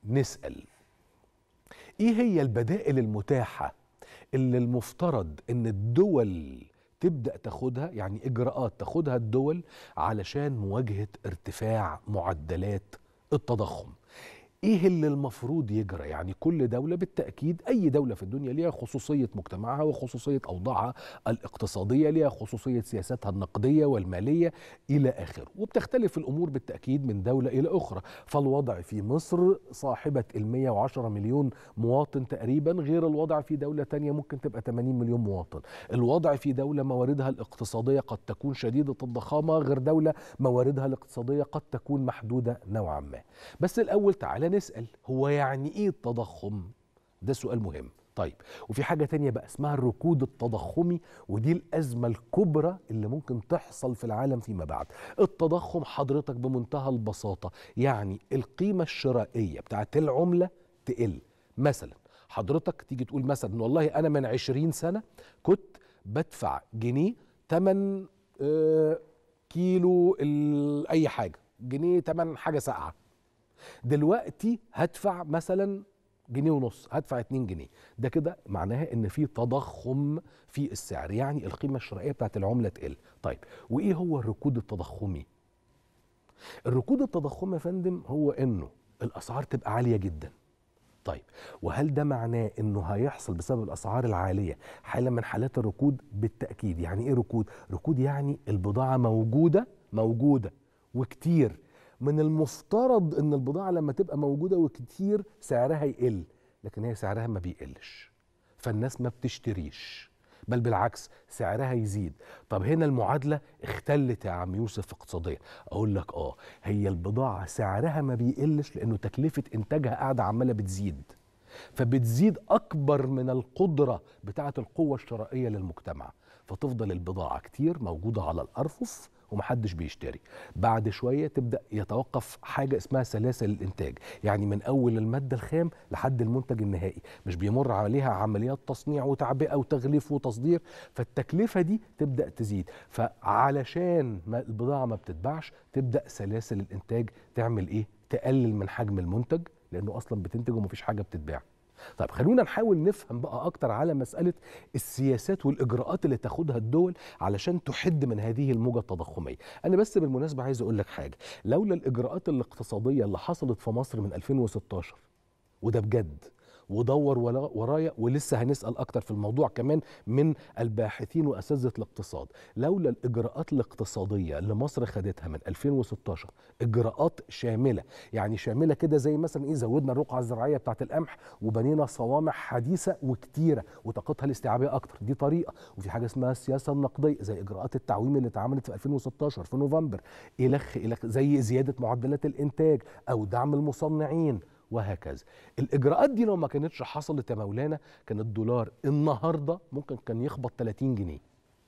نسال ايه هي البدائل المتاحه اللي المفترض ان الدول تبدا تاخدها يعني اجراءات تاخدها الدول علشان مواجهه ارتفاع معدلات التضخم ايه اللي المفروض يجرى يعني كل دوله بالتاكيد اي دوله في الدنيا ليها خصوصيه مجتمعها وخصوصيه اوضاعها الاقتصاديه ليها خصوصيه سياساتها النقديه والماليه الى اخره وبتختلف الامور بالتاكيد من دوله الى اخرى فالوضع في مصر صاحبه ال 110 مليون مواطن تقريبا غير الوضع في دوله تانية ممكن تبقى 80 مليون مواطن الوضع في دوله مواردها الاقتصاديه قد تكون شديده الضخامه غير دوله مواردها الاقتصاديه قد تكون محدوده نوعا ما بس الاول تعالى نسأل هو يعني ايه التضخم ده سؤال مهم طيب وفي حاجة تانية بقى اسمها الركود التضخمي ودي الأزمة الكبرى اللي ممكن تحصل في العالم فيما بعد التضخم حضرتك بمنتهى البساطة يعني القيمة الشرائية بتاعت العملة تقل مثلا حضرتك تيجي تقول مثلا والله أنا من عشرين سنة كنت بدفع جنيه تمن آه كيلو أي حاجة جنيه تمن حاجة ساقعة دلوقتي هدفع مثلا جنيه ونص هدفع 2 جنيه ده كده معناها ان في تضخم في السعر يعني القيمه الشرائيه بتاعت العمله تقل طيب وايه هو الركود التضخمي الركود التضخمي يا فندم هو انه الاسعار تبقى عاليه جدا طيب وهل ده معناه انه هيحصل بسبب الاسعار العاليه حاله من حالات الركود بالتاكيد يعني ايه ركود ركود يعني البضاعه موجوده موجوده وكتير من المفترض ان البضاعه لما تبقى موجوده وكتير سعرها يقل لكن هي سعرها ما بيقلش فالناس ما بتشتريش بل بالعكس سعرها يزيد طب هنا المعادلة اختلت يا عم يوسف اقتصاديا اقول لك اه هي البضاعة سعرها ما بيقلش لانه تكلفة انتاجها قاعدة عمالة بتزيد فبتزيد اكبر من القدرة بتاعة القوة الشرائية للمجتمع فتفضل البضاعة كتير موجودة على الأرفف ومحدش بيشتري بعد شوية تبدأ يتوقف حاجة اسمها سلاسل الإنتاج يعني من أول المادة الخام لحد المنتج النهائي مش بيمر عليها عمليات تصنيع وتعبئة وتغليف وتصدير فالتكلفة دي تبدأ تزيد فعلشان ما البضاعة ما بتتباعش تبدأ سلاسل الإنتاج تعمل إيه تقلل من حجم المنتج لأنه أصلا بتنتج ومفيش حاجة بتتباع طيب خلونا نحاول نفهم بقى اكتر على مساله السياسات والاجراءات اللي تاخدها الدول علشان تحد من هذه الموجه التضخميه انا بس بالمناسبه عايز اقول لك حاجه لولا الاجراءات الاقتصاديه اللي حصلت في مصر من 2016 وده بجد ودور ورايا ولسه هنسال اكتر في الموضوع كمان من الباحثين واساتذه الاقتصاد لولا الاجراءات الاقتصاديه اللي مصر خدتها من 2016 اجراءات شامله يعني شامله كده زي مثلا ايه زودنا الرقعه الزراعيه بتاعه القمح وبنينا صوامع حديثه وكتيره وطاقتها الاستيعابيه اكتر دي طريقه وفي حاجه اسمها السياسه النقديه زي اجراءات التعويم اللي اتعملت في 2016 في نوفمبر الخ الخ زي زياده معدلات الانتاج او دعم المصنعين وهكذا الاجراءات دي لو ما كانتش حصلت يا مولانا كان الدولار النهارده ممكن كان يخبط 30 جنيه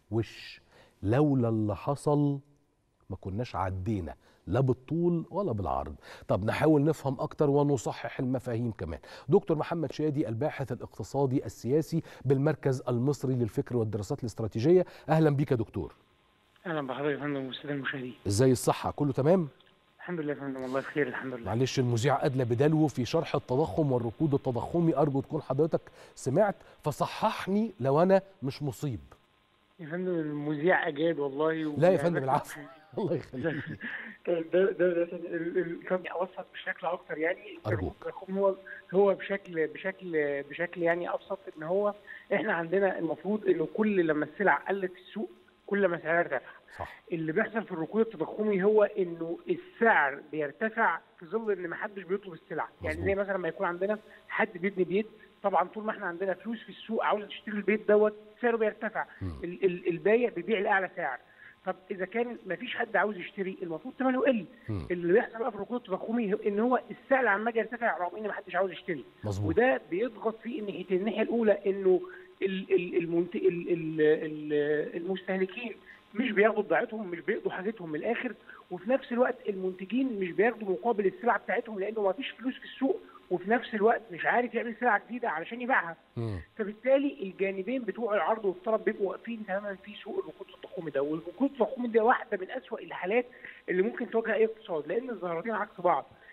وش لولا اللي حصل ما كناش عدينا لا بالطول ولا بالعرض طب نحاول نفهم اكتر ونصحح المفاهيم كمان دكتور محمد شادي الباحث الاقتصادي السياسي بالمركز المصري للفكر والدراسات الاستراتيجيه اهلا بيك يا دكتور اهلا بحضرتك يا فندم والساده المشاهدين ازاي الصحه كله تمام الحمد لله يا فندم والله بخير الحمد لله معلش المذيع ادلى بدلو في شرح التضخم والركود التضخمي ارجو تكون حضرتك سمعت فصححني لو انا مش مصيب يا فندم المذيع اجاد والله لا يا فندم العفو الله يخليك ده ده ده كان اوسط بشكل اكتر يعني أرجوك. هو هو بشكل بشكل بشكل يعني ابسط ان هو احنا عندنا المفروض انه كل لما السلع قلت في السوق كل ما سعرها ارتفع صح اللي بيحصل في الركود التضخمي هو انه السعر بيرتفع في ظل ان ما حدش بيطلب السلع يعني مظبوط. زي مثلا ما يكون عندنا حد بيبني بيت طبعا طول ما احنا عندنا فلوس في السوق عاوز تشتري البيت دوت سعره بيرتفع مم. ال- ال- البايع بيبيع لاعلى سعر طب اذا كان ما فيش حد عاوز يشتري المفروض ثمنه يقل مم. اللي بيحصل بقى في الركود التضخمي هو- ان هو السعر عمال يرتفع رغم ان ما حدش عاوز يشتري مظبوط وده بيضغط في الناحيتين الناحيه الاولى انه ال- ال- المنت... ال- ال- ال- المستهلكين مش بياخدوا بضاعتهم مش بيقضوا حاجتهم من الاخر وفي نفس الوقت المنتجين مش بياخدوا مقابل السلع بتاعتهم لانه ما فيش فلوس في السوق وفي نفس الوقت مش عارف يعمل سلعه جديده علشان يبيعها مم. فبالتالي الجانبين بتوع العرض والطلب بيبقوا واقفين تماما في سوق الركود التضخمي ده والركود التضخمي ده واحده من اسوأ الحالات اللي ممكن تواجه اي اقتصاد لان الظاهرتين عكس بعض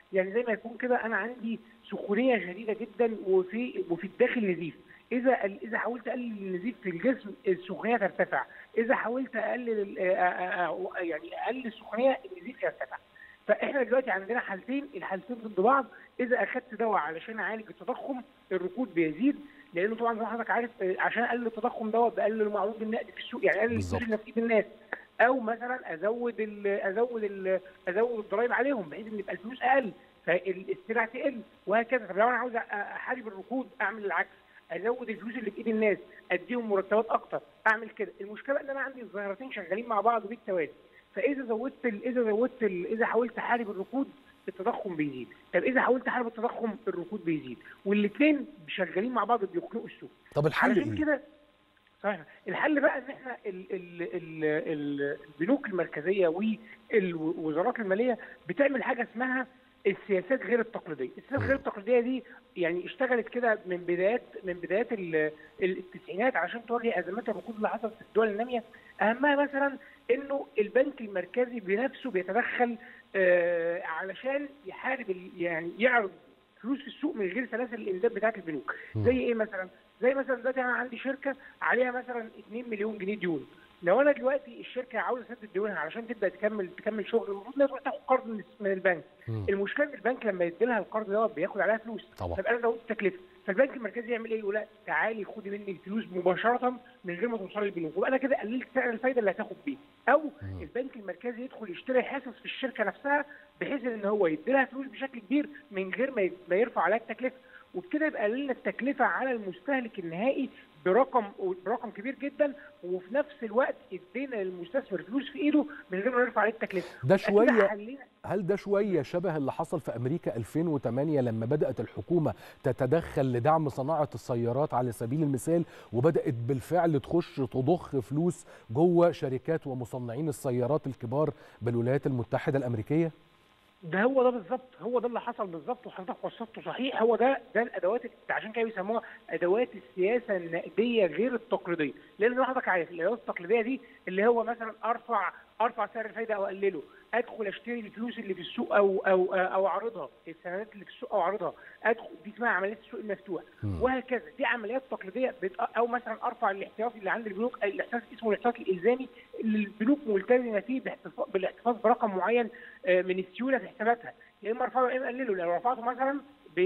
يعني زي ما يكون كده انا عندي سخونيه شديده جدا وفي وفي الداخل نزيف اذا اذا حاولت اقلل النزيف في الجسم السخونيه ترتفع اذا حاولت اقلل يعني اقلل السخونيه النزيف يرتفع فاحنا دلوقتي عندنا حالتين الحالتين ضد بعض اذا اخدت دواء علشان اعالج التضخم الركود بيزيد لانه طبعا زي ما حضرتك عارف عشان اقلل التضخم دوت بقلل المعروض النقدي في السوق يعني اقلل الفلوس اللي في ايد الناس او مثلا ازود ال ازود ال ازود الضرايب عليهم بحيث ان يبقى الفلوس اقل فالسلع تقل وهكذا طب لو انا عاوز احارب الركود اعمل العكس ازود الفلوس اللي في ايد الناس اديهم مرتبات اكتر اعمل كده المشكله ان انا عندي الظاهرتين شغالين مع بعض بالتوازي فاذا زودت ال اذا زودت ال اذا حاولت احارب الركود التضخم بيزيد طب اذا حاولت احارب التضخم الركود بيزيد والاثنين شغالين مع بعض بيخنقوا السوق طب الحل ايه كده صحيح الحل بقى ان احنا ال ال ال البنوك المركزيه والوزارات الماليه بتعمل حاجه اسمها السياسات غير التقليديه، السياسات غير التقليديه دي يعني اشتغلت كده من بدايات من بدايات التسعينات عشان تواجه ازمات الركود اللي حصلت في الدول الناميه، اهمها مثلا انه البنك المركزي بنفسه بيتدخل آه علشان يحارب يعني يعرض فلوس في السوق من غير سلاسل الامداد بتاعه البنوك، زي ايه مثلا؟ زي مثلا دلوقتي انا عندي شركه عليها مثلا 2 مليون جنيه ديون لو انا دلوقتي الشركه عاوزه تسدد ديونها علشان تبدا تكمل تكمل شغل المفروض انها تروح تاخد قرض من البنك مم. المشكله ان البنك لما يدي لها القرض دوت بياخد عليها فلوس طبعا فيبقى انا زودت التكلفه فالبنك المركزي يعمل ايه؟ يقول لا تعالي خدي مني الفلوس مباشره من غير ما توصلي للبنوك ويبقى انا كده قللت سعر الفايده اللي هتاخد بيه او مم. البنك المركزي يدخل يشتري حصص في الشركه نفسها بحيث ان هو يدي لها فلوس بشكل كبير من غير ما يرفع عليها التكلفه وبكده يبقى قللنا التكلفه على المستهلك النهائي برقم برقم كبير جدا وفي نفس الوقت ادينا للمستثمر فلوس في ايده من غير ما نرفع عليه التكلفه ده شويه هل ده شويه شبه اللي حصل في امريكا 2008 لما بدات الحكومه تتدخل لدعم صناعه السيارات على سبيل المثال وبدات بالفعل تخش تضخ فلوس جوه شركات ومصنعين السيارات الكبار بالولايات المتحده الامريكيه ده هو ده بالظبط هو ده اللي حصل بالظبط وحضرتك وصفته صحيح هو ده ده الادوات عشان كده بيسموها ادوات السياسه النقديه غير التقليديه لان حضرتك عارف الادوات التقليديه دي اللي هو مثلا ارفع ارفع سعر الفايده او اقلله ادخل اشتري الفلوس اللي في السوق او او او اعرضها السندات اللي في السوق او اعرضها ادخل دي اسمها عمليات السوق المفتوح وهكذا دي عمليات تقليديه او مثلا ارفع الاحتياطي اللي عند البنوك الاحتياطي اسمه الاحتياطي الالزامي اللي البنوك ملتزمه فيه بالاحتفاظ برقم معين من السيوله في حساباتها يا اما ارفعه يا اما اقلله لو رفعته مثلا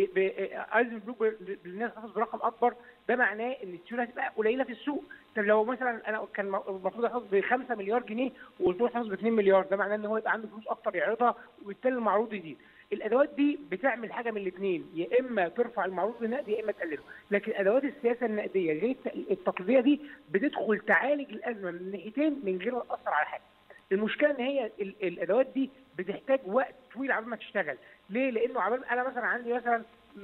عايز البنوك الناس تحتفظ برقم اكبر ده معناه ان السيوله هتبقى قليله في السوق طب لو مثلا انا كان المفروض احتفظ ب 5 مليار جنيه وقلت له احتفظ ب 2 مليار ده معناه ان هو يبقى عنده فلوس اكتر يعرضها وبالتالي المعروض يزيد الادوات دي بتعمل حاجه من الاثنين يا اما ترفع المعروض النقدي يا اما تقلله لكن ادوات السياسه النقديه غير التقليديه دي بتدخل تعالج الازمه من الناحيتين من غير ما تاثر على حاجه المشكله ان هي الادوات دي بتحتاج وقت طويل عبال ما تشتغل ليه لانه عبال انا مثلا عندي مثلا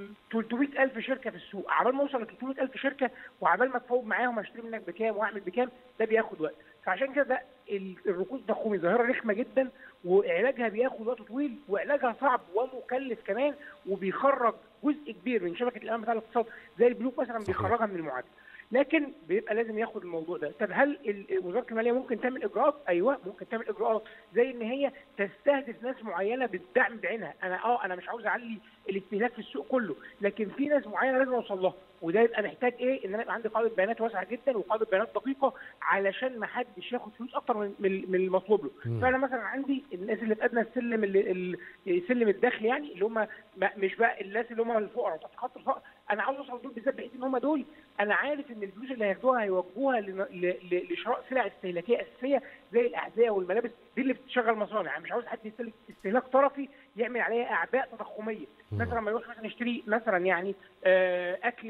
300000 شركه في السوق عبال ما اوصل ل 300000 شركه وعبال ما اتفاوض معاهم اشتري منك بكام واعمل بكام ده بياخد وقت فعشان كده ده الركود التضخمي ظاهره رخمه جدا وعلاجها بياخد وقت طويل وعلاجها صعب ومكلف كمان وبيخرج جزء كبير من شبكه الامان بتاع الاقتصاد زي البنوك مثلا بيخرجها من المعادله لكن بيبقى لازم ياخد الموضوع ده طب هل وزاره الماليه ممكن تعمل اجراءات ايوه ممكن تعمل اجراءات زي ان هي تستهدف ناس معينه بالدعم بعينها انا اه انا مش عاوز اعلي الاستهلاك في السوق كله لكن في ناس معينه لازم اوصل لها وده يبقى محتاج ايه ان انا يبقى عندي قاعده بيانات واسعه جدا وقاعده بيانات دقيقه علشان ما حدش ياخد فلوس اكتر من من المطلوب له فانا مثلا عندي الناس اللي في ادنى السلم اللي السلم الداخلي يعني اللي هم مش بقى الناس اللي هم الفقراء تحت خط الفقر انا عاوز اوصل دول بالذات بحيث ان هم دول انا عارف ان الفلوس اللي هياخدوها هيوجهوها لشراء سلع استهلاكيه اساسيه زي الاحذيه والملابس دي اللي بتشغل مصانع يعني مش عاوز حد يستهلك استهلاك طرفي يعمل عليها اعباء تضخميه مثلا ما يروح مثلا يشتري مثلا يعني اكل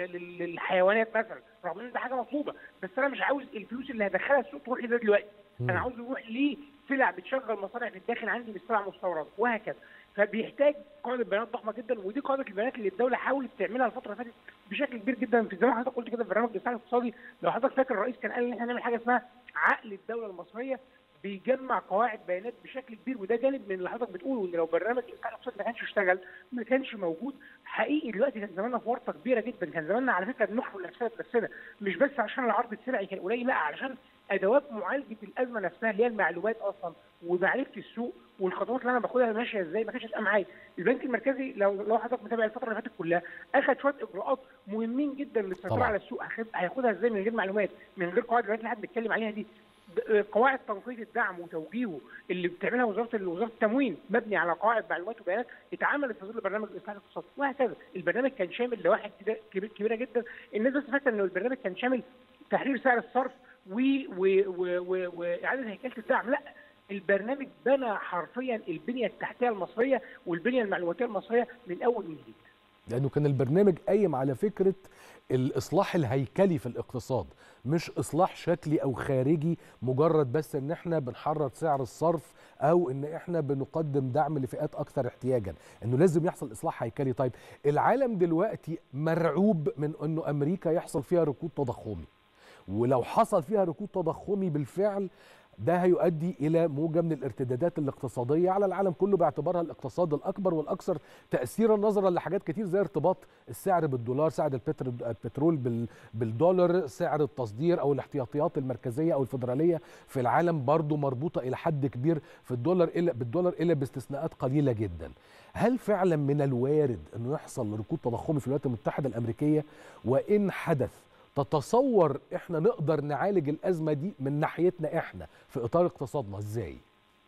للحيوانات مثلا رغم ان ده حاجه مطلوبه بس انا مش عاوز الفلوس اللي هدخلها السوق تروح لده دلوقتي انا عاوز يروح لسلع بتشغل مصانع في الداخل عندي بالسلع مستورده وهكذا فبيحتاج قاعده بيانات ضخمه جدا ودي قاعده البيانات اللي الدوله حاولت تعملها الفتره اللي فاتت بشكل كبير جدا في زي ما حضرتك قلت كده في برنامج الدفاع الاقتصادي لو حضرتك فاكر الرئيس كان قال ان احنا هنعمل حاجه اسمها عقل الدوله المصريه بيجمع قواعد بيانات بشكل كبير وده جانب من اللي حضرتك بتقوله ان لو برنامج الدفاع الاقتصادي ما كانش اشتغل ما كانش موجود حقيقي دلوقتي كان زماننا في ورطه كبيره جدا كان زماننا على فكره بنخرج نفسنا بنفسنا مش بس عشان العرض السلعي كان قليل لا علشان ادوات معالجه الازمه نفسها اللي هي المعلومات اصلا ومعرفه السوق والخطوات اللي انا باخدها ماشيه ازاي ما كانتش هتبقى معايا البنك المركزي لو لو حضرتك متابع الفتره اللي فاتت كلها اخذ شويه اجراءات مهمين جدا للسيطره طبعاً. على السوق هاخد- هياخدها ازاي من غير معلومات من غير قواعد البيانات اللي احنا بنتكلم عليها دي ب- قواعد تنقية الدعم وتوجيهه اللي بتعملها وزاره وزاره التموين مبني على قواعد معلومات وبيانات اتعملت في ظل برنامج الاصلاح الاقتصادي وهكذا البرنامج كان شامل لواحد كده كبير- كبيره جدا الناس بس فاكره ان البرنامج كان شامل تحرير سعر الصرف و- و- و- و- واعاده هيكله الدعم لا البرنامج بنى حرفيا البنيه التحتيه المصريه والبنيه المعلوماتيه المصريه من اول وجديد لانه كان البرنامج قايم على فكره الاصلاح الهيكلي في الاقتصاد مش اصلاح شكلي او خارجي مجرد بس ان احنا بنحرر سعر الصرف او ان احنا بنقدم دعم لفئات اكثر احتياجا انه لازم يحصل اصلاح هيكلي طيب العالم دلوقتي مرعوب من انه امريكا يحصل فيها ركود تضخمي ولو حصل فيها ركود تضخمي بالفعل ده هيؤدي الى موجه من الارتدادات الاقتصاديه على العالم كله باعتبارها الاقتصاد الاكبر والاكثر تاثيرا نظرا لحاجات كتير زي ارتباط السعر بالدولار سعر البتر- البترول بال- بالدولار سعر التصدير او الاحتياطيات المركزيه او الفدراليه في العالم برضو مربوطه الى حد كبير في الدولار الا بالدولار الا باستثناءات قليله جدا هل فعلا من الوارد انه يحصل ركود تضخمي في الولايات المتحده الامريكيه وان حدث تتصور احنا نقدر نعالج الازمه دي من ناحيتنا احنا في اطار اقتصادنا ازاي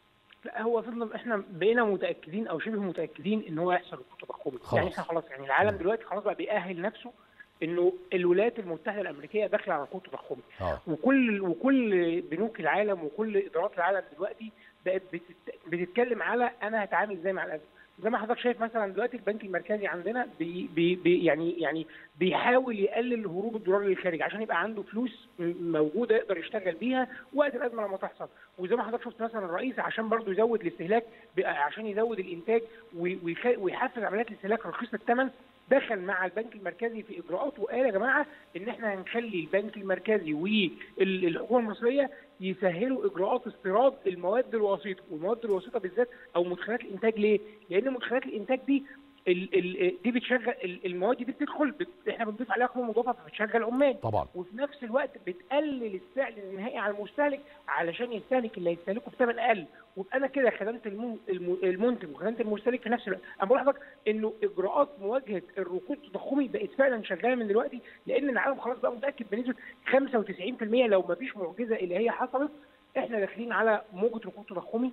لا هو فضل احنا بقينا متاكدين او شبه متاكدين ان هو يحصل ركود تضخمي خلاص. يعني احنا خلاص يعني العالم مم. دلوقتي خلاص بقى بيأهل نفسه انه الولايات المتحده الامريكيه داخله على ركود تضخمي اه وكل وكل بنوك العالم وكل ادارات العالم دلوقتي بقت بتت- بتتكلم على انا هتعامل ازاي مع الازمه زي ما حضرتك شايف مثلا دلوقتي البنك المركزي عندنا بي بي بي يعني يعني بيحاول يقلل هروب الدولار للخارج عشان يبقى عنده فلوس م- موجوده يقدر يشتغل بيها وقت الازمه لما تحصل وزي ما حضرتك شفت مثلا الرئيس عشان برضه يزود الاستهلاك ب- عشان يزود الانتاج وي- ويخ- ويحفز عمليات الاستهلاك رخيصه الثمن دخل مع البنك المركزي في اجراءات وقال يا جماعه ان احنا هنخلي البنك المركزي والحكومه المصريه يسهلوا اجراءات استيراد المواد الوسيطه والمواد الوسيطه بالذات او مدخلات الانتاج ليه؟ لان مدخلات الانتاج دي ال ال دي بتشغل ال- المواد دي بتدخل بت احنا بنضيف عليها قيمه مضافه فبتشغل عمال طبعا وفي نفس الوقت بتقلل السعر النهائي على المستهلك علشان يستهلك اللي هيستهلكه بثمن اقل وابقى انا كده خدمت المو- الم- المنتج وخدمت المستهلك في نفس الوقت انا بقول لحضرتك انه اجراءات مواجهه الركود التضخمي بقت فعلا شغاله من دلوقتي لان العالم خلاص بقى متاكد بنسبه 95% لو ما فيش معجزه اللي هي حصلت احنا داخلين على موجه ركود تضخمي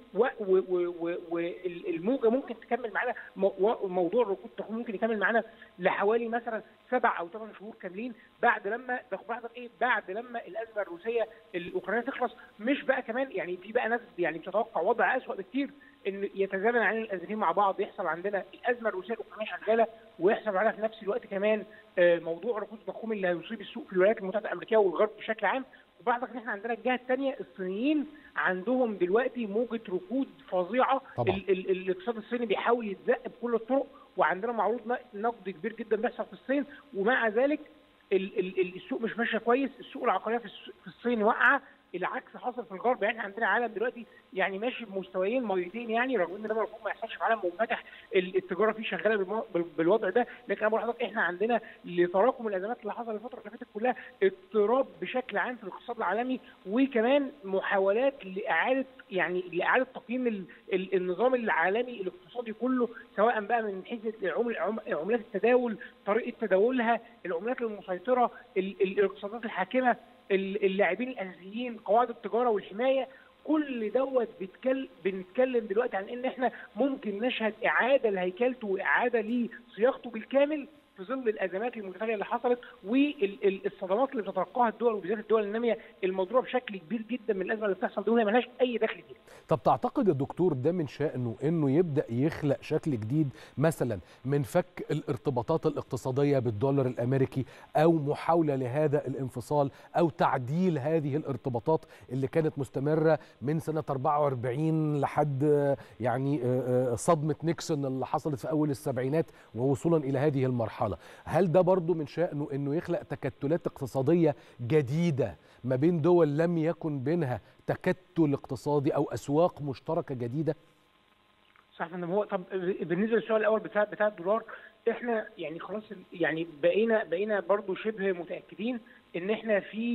والموجه ممكن تكمل معانا مو- و- موضوع الركود التضخمي ممكن يكمل معانا لحوالي مثلا سبع او ثمان شهور كاملين بعد لما ده بعد ايه بعد لما الازمه الروسيه الاوكرانيه تخلص مش بقى كمان يعني في بقى ناس يعني بتتوقع وضع اسوء بكتير ان يتزامن علينا الازمتين مع بعض يحصل عندنا الازمه الروسيه الاوكرانيه شغاله ويحصل معانا في نفس الوقت كمان آه، موضوع ركود التضخم اللي هيصيب السوق في الولايات المتحده الامريكيه والغرب بشكل عام وبعد ان احنا عندنا الجهه الثانيه الصينيين عندهم دلوقتي موجه ركود فظيعه طبعاً. ال- ال- الاقتصاد الصيني بيحاول يتزق بكل الطرق وعندنا معروض ن- نقد كبير جدا بيحصل في الصين ومع ذلك ال- ال- ال- السوق مش ماشيه كويس السوق العقاريه في الس- في الصين واقعه العكس حصل في الغرب يعني احنا عندنا عالم دلوقتي يعني ماشي بمستويين ميتين يعني رغم ان ده المفروض ما يحصلش في عالم منفتح ال- التجاره فيه شغاله بالمو- بال- بالوضع ده لكن انا بقول لحضرتك احنا عندنا لتراكم الازمات اللي حصل الفتره اللي فاتت كلها اضطراب بشكل عام في الاقتصاد العالمي وكمان محاولات لاعاده يعني لاعاده تقييم ال- ال- النظام العالمي الاقتصادي كله سواء بقى من حيث العمل عم- عملات التداول طريقه تداولها العملات المسيطره ال- ال- الاقتصادات الحاكمه ال- اللاعبين الاساسيين قواعد التجاره والحمايه كل دوت بيتكلم بنتكلم دلوقتي عن ان احنا ممكن نشهد اعاده لهيكلته واعاده لصياغته بالكامل في ظل الازمات المتتاليه اللي حصلت والصدمات اللي بتتلقاها الدول وبالذات الدول الناميه الموضوع بشكل كبير جدا من الازمه اللي بتحصل دي وهي ملهاش اي دخل فيها. طب تعتقد يا دكتور ده من شأنه انه يبدأ يخلق شكل جديد مثلا من فك الارتباطات الاقتصادية بالدولار الامريكي او محاولة لهذا الانفصال او تعديل هذه الارتباطات اللي كانت مستمرة من سنة 44 لحد آه، يعني آه، آه، صدمة نيكسون اللي حصلت في اول السبعينات ووصولا الى هذه المرحلة هل ده برضو من شأنه انه يخلق تكتلات اقتصادية جديدة ما بين دول لم يكن بينها تكتل اقتصادي او اسواق مشتركه جديده صح يا فندم هو طب بالنسبه للسؤال الاول بتاع بتاع الدولار احنا يعني خلاص يعني بقينا بقينا برضو شبه متاكدين ان احنا في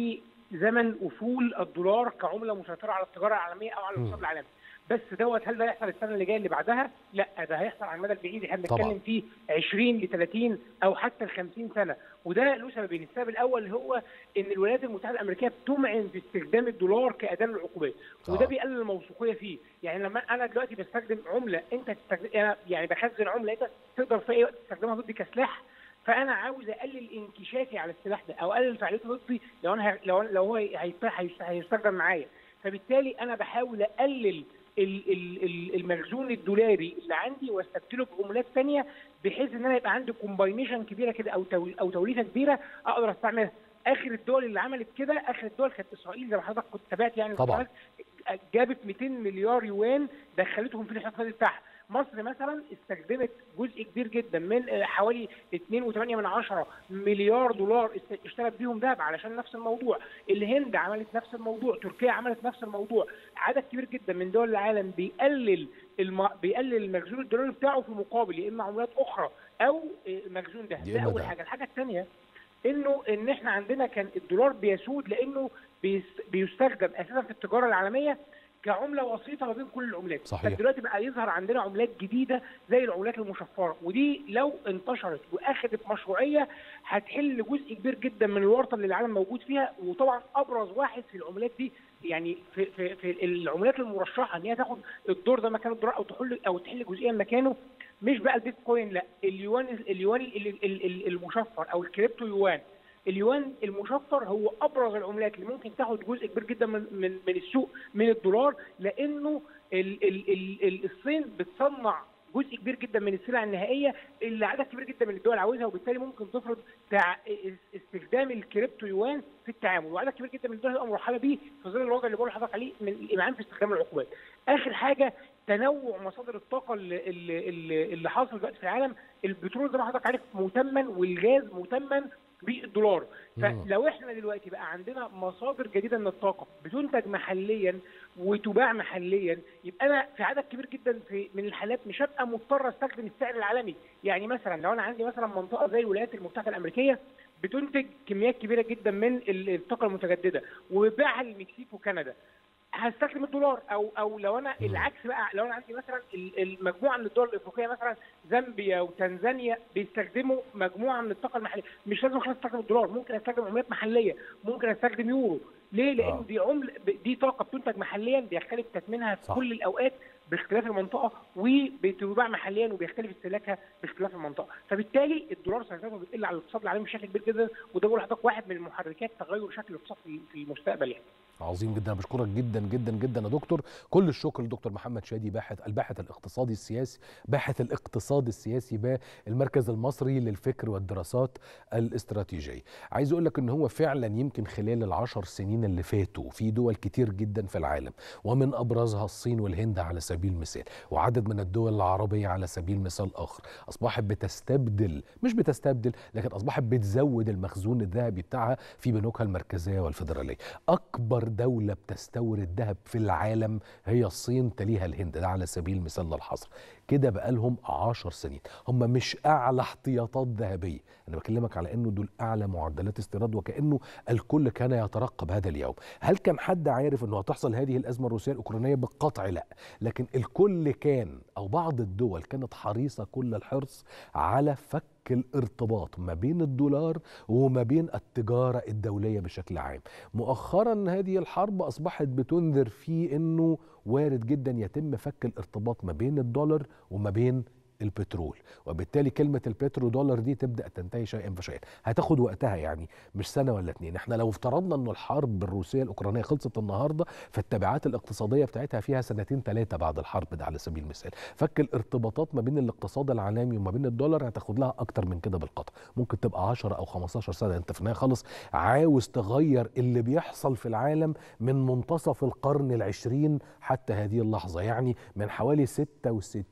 زمن افول الدولار كعمله مسيطره على التجاره العالميه او على الاقتصاد العالمي بس دوت هل ده هيحصل السنه اللي جايه اللي بعدها؟ لا ده هيحصل على المدى البعيد احنا طبعاً. بنتكلم فيه 20 ل 30 او حتى ل 50 سنه وده له سببين، السبب الاول هو ان الولايات المتحده الامريكيه بتمعن في استخدام الدولار كاداه للعقوبات وده آه. بيقلل الموثوقيه فيه، يعني لما انا دلوقتي بستخدم عمله انت تستخدم انا يعني بخزن عمله انت تقدر في اي وقت تستخدمها ضدي كسلاح فانا عاوز اقلل انكشافي على السلاح ده او اقلل فعاليته ضدي لو انا ه- لو لو هو هيست- هيست- هيستخدم معايا فبالتالي انا بحاول اقلل ال- ال- ال- المخزون الدولاري اللي عندي واستبدله بعملات ثانيه بحيث ان انا يبقى عندي كومباينيشن كبيره كده او تو- او توليفه كبيره اقدر استعملها اخر الدول اللي عملت كده اخر الدول كانت اسرائيل زي ما حضرتك كنت تابعت يعني طبعاً. جابت 200 مليار يوان دخلتهم في الاحتياطي بتاعها مصر مثلا استخدمت جزء كبير جدا من آه، حوالي 2.8 من عشرة مليار دولار است- اشترت بيهم ذهب علشان نفس الموضوع الهند عملت نفس الموضوع تركيا عملت نفس الموضوع عدد كبير جدا من دول العالم بيقلل الم... بيقلل المخزون الدولاري بتاعه في مقابل يا اما عملات اخرى او آه، مخزون ذهب يا ده إما اول ده. حاجه الحاجه الثانيه انه ان احنا عندنا كان الدولار بيسود لانه بيس- بيستخدم اساسا في التجاره العالميه كعمله وسيطه ما بين كل العملات صحيح. فدلوقتي بقى يظهر عندنا عملات جديده زي العملات المشفره ودي لو انتشرت واخذت مشروعيه هتحل جزء كبير جدا من الورطه اللي العالم موجود فيها وطبعا ابرز واحد في العملات دي يعني في في, في العملات المرشحه ان هي تاخد الدور ده مكان الدولار او تحل او تحل جزئيا مكانه مش بقى البيتكوين لا اليوان اليوان ال- ال- ال- المشفر او الكريبتو يوان اليوان المشفر هو ابرز العملات اللي ممكن تاخد جزء كبير جدا من من, من السوق من الدولار لانه ال ال ال ال الصين بتصنع جزء كبير جدا من السلع النهائيه اللي عدد كبير جدا من الدول عاوزها وبالتالي ممكن تفرض تع... استخدام الكريبتو يوان في التعامل وعدد كبير جدا من الدول هتبقى مرحبه بيه في ظل الوضع اللي بقول لحضرتك عليه من الامعان في استخدام العقوبات. اخر حاجه تنوع مصادر الطاقه اللي, اللي, اللي, اللي حاصل دلوقتي في العالم البترول زي ما حضرتك عارف متمن والغاز متمن بالدولار فلو احنا دلوقتي بقى عندنا مصادر جديده من الطاقه بتنتج محليا وتباع محليا يبقى انا في عدد كبير جدا في من الحالات مش هبقى مضطر استخدم السعر العالمي يعني مثلا لو انا عندي مثلا منطقه زي الولايات المتحده الامريكيه بتنتج كميات كبيره جدا من الطاقه المتجدده وبتبيعها للمكسيك وكندا هستخدم الدولار او او لو انا العكس بقى لو انا عندي مثلا المجموعه من الدول الافريقيه مثلا زامبيا وتنزانيا بيستخدموا مجموعه من الطاقه المحليه مش لازم خلاص استخدم الدولار ممكن استخدم عملات محليه ممكن استخدم يورو ليه؟ لان آه. دي عمله دي طاقه بتنتج محليا بيختلف تثمينها في صح. كل الاوقات باختلاف المنطقه وبتباع محليا وبيختلف استهلاكها باختلاف المنطقه، فبالتالي الدولار سيطرته بتقل على الاقتصاد العالمي بشكل كبير جدا وده بقول لحضرتك واحد من محركات تغير شكل الاقتصاد في في المستقبل يعني. عظيم جدا بشكرك جدا جدا جدا يا دكتور كل الشكر لدكتور محمد شادي باحث الباحث الاقتصادي السياسي باحث الاقتصاد السياسي بالمركز المصري للفكر والدراسات الاستراتيجيه عايز اقول لك ان هو فعلا يمكن خلال العشر سنين اللي فاتوا في دول كتير جدا في العالم ومن ابرزها الصين والهند على سبيل المثال وعدد من الدول العربيه على سبيل مثال اخر اصبحت بتستبدل مش بتستبدل لكن اصبحت بتزود المخزون الذهبي بتاعها في بنوكها المركزيه والفيدراليه اكبر دولة بتستورد ذهب في العالم هي الصين تليها الهند ده على سبيل المثال للحصر كده بقالهم عشر سنين هم مش أعلى احتياطات ذهبية أنا بكلمك على أنه دول أعلى معدلات استيراد وكأنه الكل كان يترقب هذا اليوم هل كان حد عارف أنه هتحصل هذه الأزمة الروسية الأوكرانية بالقطع لا لكن الكل كان أو بعض الدول كانت حريصة كل الحرص على فك الارتباط ما بين الدولار وما بين التجارة الدولية بشكل عام مؤخرا هذه الحرب أصبحت بتنذر في أنه وارد جدا يتم فك الارتباط ما بين الدولار وما بين البترول وبالتالي كلمة البترو دولار دي تبدأ تنتهي شيئا فشيئا هتاخد وقتها يعني مش سنة ولا اتنين احنا لو افترضنا انه الحرب الروسية الأوكرانية خلصت النهاردة فالتبعات الاقتصادية بتاعتها فيها سنتين ثلاثة بعد الحرب ده على سبيل المثال فك الارتباطات ما بين الاقتصاد العالمي وما بين الدولار هتاخد لها أكتر من كده بالقطع ممكن تبقى 10 أو 15 سنة انت في النهاية خالص عاوز تغير اللي بيحصل في العالم من منتصف القرن العشرين حتى هذه اللحظة يعني من حوالي 66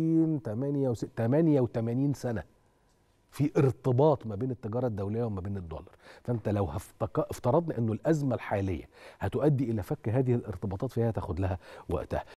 88 سنة في ارتباط ما بين التجارة الدولية وما بين الدولار فأنت لو هفتك... افترضنا أنه الأزمة الحالية هتؤدي إلى فك هذه الارتباطات فهي تاخد لها وقتها